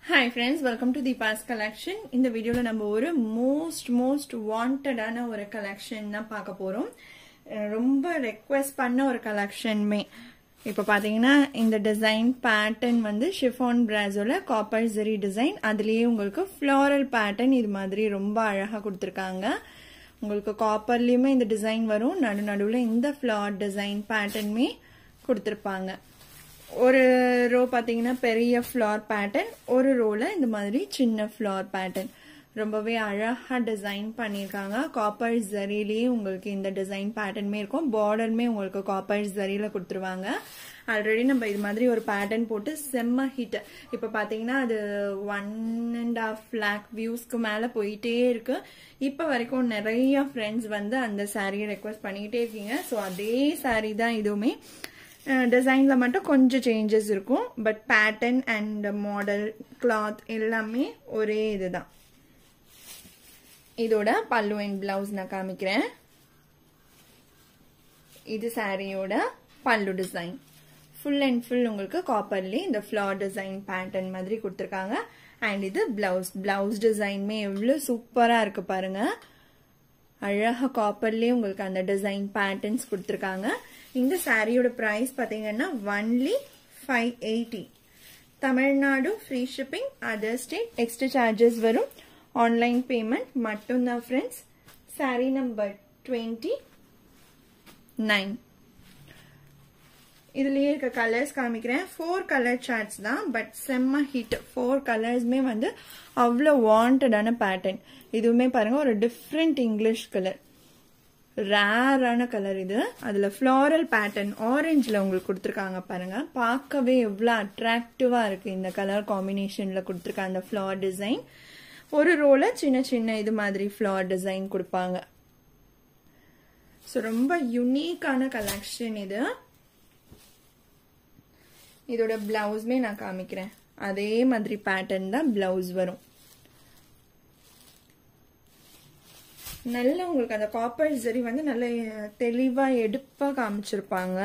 hi friends welcome to the boss collection இந்த வீடியோவில் நம்ம ஒரு மோஸ்ட் மோஸ்ட் வாண்டடான ஒரு கலெக்ஷன் தான் பார்க்க போகிறோம் ரொம்ப ரெக்வெஸ்ட் பண்ண ஒரு கலெக்ஷனுமே இப்போ பார்த்தீங்கன்னா இந்த டிசைன் பேட்டர்ன் வந்து ஷிஃபான் பிராஸோட காப்பர் ஜெரி டிசைன் அதுலேயே உங்களுக்கு ஃப்ளாரல் பேட்டர்ன் இது மாதிரி ரொம்ப அழகாக கொடுத்துருக்காங்க உங்களுக்கு காப்பர்லேயுமே இந்த டிசைன் வரும் நடு நடுவில் இந்த ஃப்ளார் டிசைன் பேட்டர்னுமே கொடுத்துருப்பாங்க ஒரு ரோ பார்த்தீங்கன்னா பெரிய ஃப்ளார் பேட்டர்ன் ஒரு ரோவில் இந்த மாதிரி சின்ன ஃப்ளார் பேட்டர்ன் ரொம்பவே அழகாக டிசைன் பண்ணியிருக்காங்க காப்பர் ஜரிலேயே உங்களுக்கு இந்த டிசைன் பேட்டர்னுமே இருக்கும் பார்டருமே உங்களுக்கு காப்பர் ஜரியில் கொடுத்துருவாங்க ஆல்ரெடி நம்ம இது மாதிரி ஒரு பேட்டர்ன் போட்டு செம்ம ஹிட் இப்போ பார்த்தீங்கன்னா அது ஒன் அண்ட் ஆஃப் லேக் வியூஸ்க்கு மேலே போயிட்டே இருக்கு இப்போ வரைக்கும் நிறைய ஃப்ரெண்ட்ஸ் வந்து அந்த சாரியை ரெக்வஸ்ட் பண்ணிக்கிட்டே இருக்கீங்க ஸோ அதே சாரீ தான் இதுவுமே டிசைனில் மட்டும் கொஞ்சம் சேஞ்சஸ் இருக்கும் but pattern and model cloth எல்லாமே ஒரே இதுதான் இதோட பல்லு அண்ட் பிளவுஸ் நான் காமிக்கிறேன் இது சாரியோட பல்லு டிசைன் ஃபுல் அண்ட் ஃபுல் உங்களுக்கு காப்பர்லேயே இந்த ஃப்ளார் டிசைன் பேட்டர்ன் மாதிரி கொடுத்துருக்காங்க அண்ட் இது பிளவுஸ் பிளவுஸ் டிசைனுமே எவ்வளோ சூப்பராக இருக்கு பாருங்க அழகாக காப்பர்லேயே உங்களுக்கு அந்த டிசைன் பேட்டர்ன்ஸ் கொடுத்துருக்காங்க இந்த சாரியோட ப்ரைஸ் பார்த்தீங்கன்னா only five eighty Tamil Nadu free shipping other state extra charges வரும் ஆன்லைன் பேமெண்ட் மட்டும்தான் friends sari number twenty nine இதுலயே இருக்க கலர்ஸ் காமிக்கிறேன் ஃபோர் கலர் சார்ட்ஸ் தான் பட் செம்ம ஹிட் ஃபோர் கலர்ஸ்மே வந்து அவ்வளோ வாண்டடான பேட்டர்ன் இதுவுமே பாருங்க ஒரு டிஃப்ரெண்ட் இங்கிலீஷ் கலர் ரேரான கலர் இது அதில் ஃப்ளாரல் பேட்டர்ன் ஆரஞ்சில் உங்களுக்கு கொடுத்துருக்காங்க பாருங்க பார்க்கவே எவ்வளோ அட்ராக்டிவாக இருக்குது இந்த கலர் காம்பினேஷனில் கொடுத்துருக்காங்க அந்த ஃப்ளார் டிசைன் ஒரு ரோல சின்ன சின்ன இது மாதிரி ஃப்ளார் டிசைன் கொடுப்பாங்க ஸோ ரொம்ப யுனிக்கான கலெக்ஷன் இது இதோட பிளவுஸ்மே நான் காமிக்கிறேன் அதே மாதிரி பேட்டர்ன் தான் பிளவுஸ் வரும் நல்ல உங்களுக்கு அந்த காப்பர் சரி வந்து நல்ல தெளிவா எடுப்பா காமிச்சிருப்பாங்க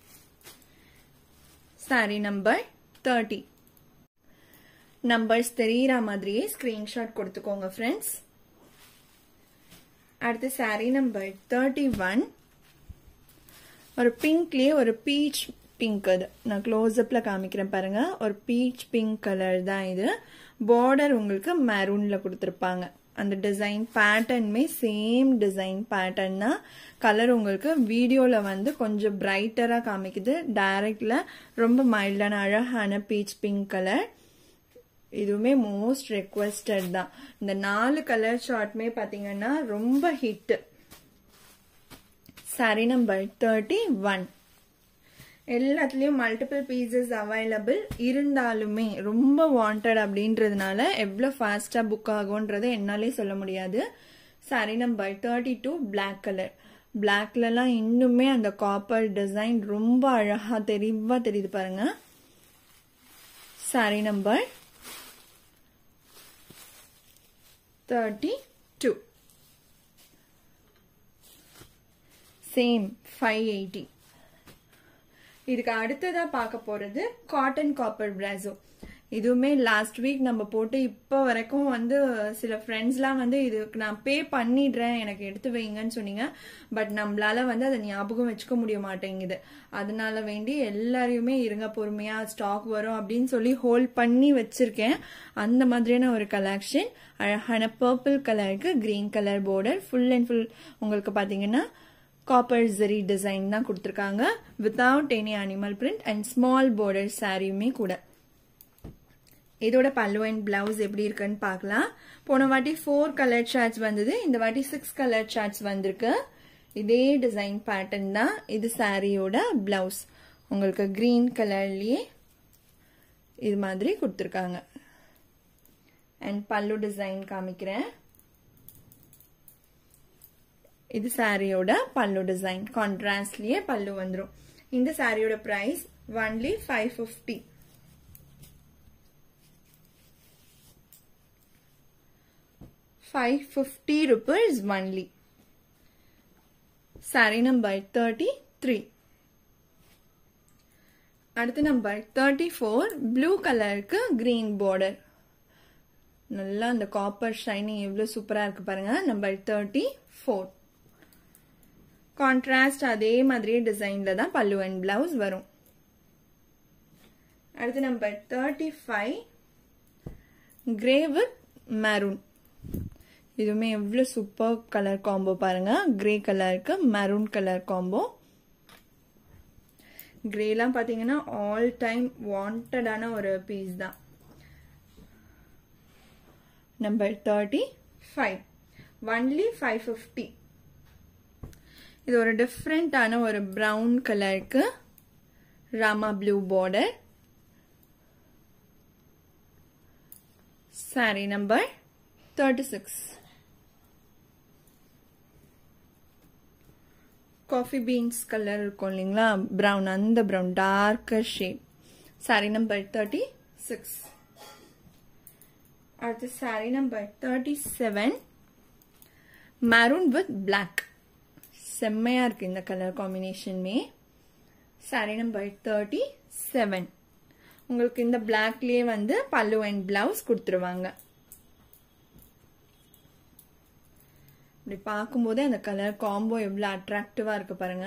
சாரி நம்பர் தேர்ட்டி நம்பர்ஸ் தெரியற மாதிரியே ஸ்கிரீன்ஷாட் கொடுத்துக்கோங்க ஃப்ரெண்ட்ஸ் அடுத்து சாரி நம்பர் தேர்ட்டி ஒன் ஒரு பிங்க்லயே ஒரு பீச் பிங்க் அது நான் க்ளோஸ்அப்பில் காமிக்கிறேன் பாருங்க ஒரு பீச் பிங்க் கலர் தான் இது பார்டர் உங்களுக்கு மெரூனில் கொடுத்துருப்பாங்க அந்த டிசைன் பேட்டர்னுமே சேம் டிசைன் பேட்டர்ன் தான் கலர் உங்களுக்கு வீடியோவில் வந்து கொஞ்சம் பிரைட்டராக காமிக்குது டைரக்டில் ரொம்ப மைல்டான அழகான பீச் பிங்க் கலர் இதுவுமே மோஸ்ட் ரெக்வஸ்டட் தான் இந்த நாலு கலர் ஷார்ட்மே பார்த்தீங்கன்னா ரொம்ப hit sari number thirty one எல்லாத்துலேயும் மல்டிபிள் பீசஸ் அவைலபிள் இருந்தாலுமே ரொம்ப வாண்டட் அப்படின்றதுனால எவ்வளோ ஃபாஸ்ட்டாக புக் ஆகும்ன்றது என்னாலே சொல்ல முடியாது sari number thirty two black colour பிளாக்லலாம் இன்னுமே அந்த காப்பர் டிசைன் ரொம்ப அழகாக தெளிவாக தெரியுது பாருங்க sari number thirty two same five eighty இதுக்கு அடுத்ததா பார்க்க போறது காட்டன் காப்பர் பிராசோ இதுவுமே லாஸ்ட் வீக் நம்ம போட்டு இப்போ வரைக்கும் வந்து சில ஃப்ரெண்ட்ஸ்லாம் வந்து இதுக்கு நான் பே பண்ணிடுறேன் எனக்கு எடுத்து வைங்கன்னு சொன்னீங்க பட் நம்மளால வந்து அதை ஞாபகம் வச்சுக்க முடிய மாட்டேங்குது அதனால வேண்டி எல்லாரையுமே இருங்க பொறுமையா ஸ்டாக் வரும் அப்படின்னு சொல்லி ஹோல்ட் பண்ணி வச்சிருக்கேன் அந்த மாதிரியான ஒரு கலெக்ஷன் அழகான பர்பிள் கலருக்கு green colour border full and full உங்களுக்கு பாத்தீங்கன்னா காப்பர் ஜெரி டிசைன் தான் கொடுத்துருக்காங்க without any animal print and small border சாரியுமே கூட இதோட பல்லு அண்ட் பிளவுஸ் எப்படி இருக்குன்னு பார்க்கலாம் போன வாட்டி ஃபோர் கலர் சார்ட்ஸ் வந்தது இந்த வாட்டி சிக்ஸ் கலர் சார்ட்ஸ் வந்திருக்கு இதே டிசைன் பேட்டர்ன் தான் இது சாரியோட பிளவுஸ் உங்களுக்கு கிரீன் கலர்லயே இது மாதிரி கொடுத்துருக்காங்க அண்ட் பல்லு டிசைன் காமிக்கிறேன் இது சாரியோட பல்லு டிசைன் கான்ட்ராஸ்ட்லயே பல்லு வந்துடும் இந்த சாரியோட price only five fifty five fifty rupees only sari number thirty three அடுத்து நம்பர் தேர்ட்டி ஃபோர் ப்ளூ கலருக்கு கிரீன் பார்டர் நல்லா அந்த காப்பர் ஷைனிங் எவ்வளோ சூப்பராக இருக்கு பாருங்க நம்பர் தேர்ட்டி ஃபோர் கான்ட்ராஸ்ட் அதே மாதிரியே டிசைன்ல தான் பல்லு அண்ட் பிளவுஸ் வரும் அடுத்து number thirty five grey with maroon இதுவுமே எவ்வளோ சூப்பர் கலர் காம்போ பாருங்க கிரே கலருக்கு மெரூன் கலர் காம்போ கிரேலாம் பார்த்தீங்கன்னா ஆல் டைம் வாண்டடான ஒரு பீஸ் தான் number thirty five only five fifty இது ஒரு டிஃப்ரெண்டான ஒரு ப்ரௌன் கலருக்கு Rama blue border sari number thirty six coffee beans colour இருக்கும் இல்லைங்களா ப்ரௌன் அந்த brown darker shade sari number thirty six அடுத்து sari number thirty seven maroon with black செம்மையா இருக்கு இந்த கலர் காம்பினேஷனுமே சாரி நம்பர் தேர்ட்டி செவன் உங்களுக்கு இந்த பிளாக்லயே வந்து பல்லு அண்ட் பிளவுஸ் கொடுத்துருவாங்க இப்படி பார்க்கும்போதே அந்த கலர் காம்போ எவ்வளோ அட்ராக்டிவா இருக்கு பாருங்க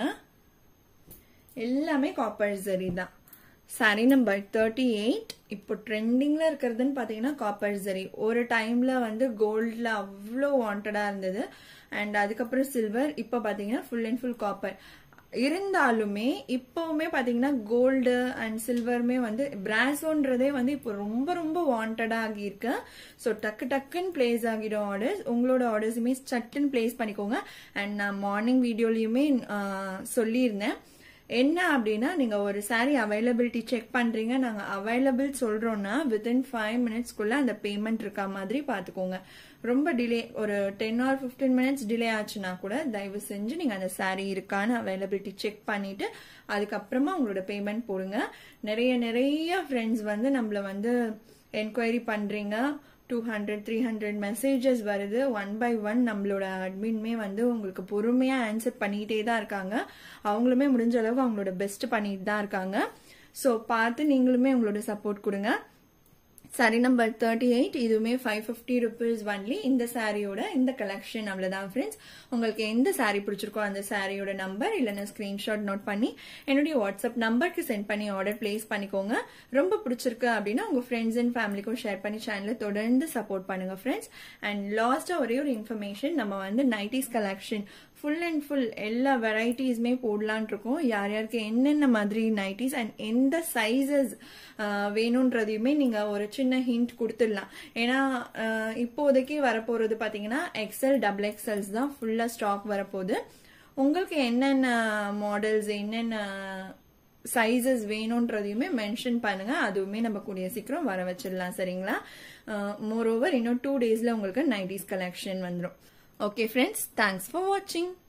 எல்லாமே காப்பர் ஜரி தான் சாரி நம்பர் தேர்ட்டி எயிட் இப்போ ட்ரெண்டிங்ல இருக்கிறதுன்னு பார்த்தீங்கன்னா காப்பர் ஜரி ஒரு டைம்ல வந்து கோல்ட்ல அவ்வளோ வாண்டடா இருந்தது அண்ட் அதுக்கப்புறம் சில்வர் இப்போ பார்த்தீங்கன்னா ஃபுல் அண்ட் ஃபுல் காப்பர் இருந்தாலுமே இப்போவுமே பார்த்தீங்கன்னா கோல்டு அண்ட் சில்வருமே வந்து பிராசோன்றதே வந்து இப்போ ரொம்ப ரொம்ப வாண்டடா ஆகியிருக்கு ஸோ டக்கு டக்குன்னு பிளேஸ் ஆகிடும் ஆர்டர்ஸ் உங்களோட ஆர்டர்ஸுமே சட்டுன்னு பிளேஸ் பண்ணிக்கோங்க அண்ட் நான் மார்னிங் வீடியோலையுமே சொல்லியிருந்தேன் என்ன அப்படின்னா நீங்க ஒரு சாரீ அவைலபிலிட்டி செக் பண்றீங்க நாங்க அவைலபிள் சொல்றோம்னா வித்தின் ஃபைவ் மினிட்ஸ்க்குள்ள அந்த பேமெண்ட் இருக்க மாதிரி பாத்துக்கோங்க ரொம்ப டிலே ஒரு ten or fifteen minutes delay ஆச்சுன்னா கூட தயவு செஞ்சு நீங்க அந்த சாரீ இருக்கான்னு அவைலபிலிட்டி செக் பண்ணிட்டு அதுக்கப்புறமா உங்களோட பேமெண்ட் போடுங்க நிறைய நிறைய ஃப்ரெண்ட்ஸ் வந்து நம்மள வந்து என்கொயரி பண்றீங்க two hundred three hundred messages வருது ஒன் பை ஒன் நம்மளோட அட்மின்மே வந்து உங்களுக்கு பொறுமையா ஆன்சர் பண்ணிக்கிட்டே தான் இருக்காங்க அவங்களுமே முடிஞ்ச அளவுக்கு அவங்களோட பெஸ்ட் பண்ணிட்டு தான் இருக்காங்க ஸோ பார்த்து நீங்களுமே உங்களோட சப்போர்ட் கொடுங்க சாரி நம்பர் தேர்ட்டி எயிட் இதுவுமே ஃபைவ் ஃபிஃப்டி ருபீஸ் ஒன்லி இந்த சாரியோட இந்த கலெக்ஷன் அவ்வளோதான் ஃப்ரெண்ட்ஸ் உங்களுக்கு எந்த சாரி பிடிச்சிருக்கோ அந்த சாரியோட நம்பர் இல்லைன்னா ஸ்க்ரீன்ஷாட் நோட் பண்ணி என்னுடைய வாட்ஸ்அப் நம்பருக்கு சென்ட் பண்ணி ஆர்டர் பிளேஸ் பண்ணிக்கோங்க ரொம்ப பிடிச்சிருக்கு அப்படின்னா உங்கள் ஃப்ரெண்ட்ஸ் அண்ட் ஃபேமிலிக்கும் ஷேர் பண்ணி சேனலை தொடர்ந்து சப்போர்ட் பண்ணுங்க ஃப்ரெண்ட்ஸ் அண்ட் லாஸ்ட்டாக ஒரே ஒரு இன்ஃபர்மேஷன் நம்ம வந்து nighties collection full and full எல்லா வெரைட்டிஸுமே போடலான் இருக்கோம் யார் யாருக்கு என்னென்ன மாதிரி நைட்டிஸ் அண்ட் எந்த சைஸஸ் வேணுன்றதையுமே நீங்கள் ஒரு சின்ன ஹிண்ட் கொடுத்துடலாம் ஏன்னா இப்போதைக்கு வரப்போகிறது பார்த்தீங்கன்னா எக்ஸல் டபுள் எக்ஸல்ஸ் தான் ஃபுல்லாக ஸ்டாக் வரப்போகுது உங்களுக்கு என்னென்ன மாடல்ஸ் என்னென்ன சைஸஸ் வேணுன்றதையுமே மென்ஷன் பண்ணுங்க அதுவுமே நம்ம கூடிய சீக்கிரம் வர வச்சிடலாம் சரிங்களா மோர் ஓவர் இன்னும் டூ டேஸ்ல உங்களுக்கு நைட்டிஸ் கலெக்ஷன் வந்துடும் ஓகே ஃப்ரெண்ட்ஸ் தேங்க்ஸ் ஃபார் வாட்சிங்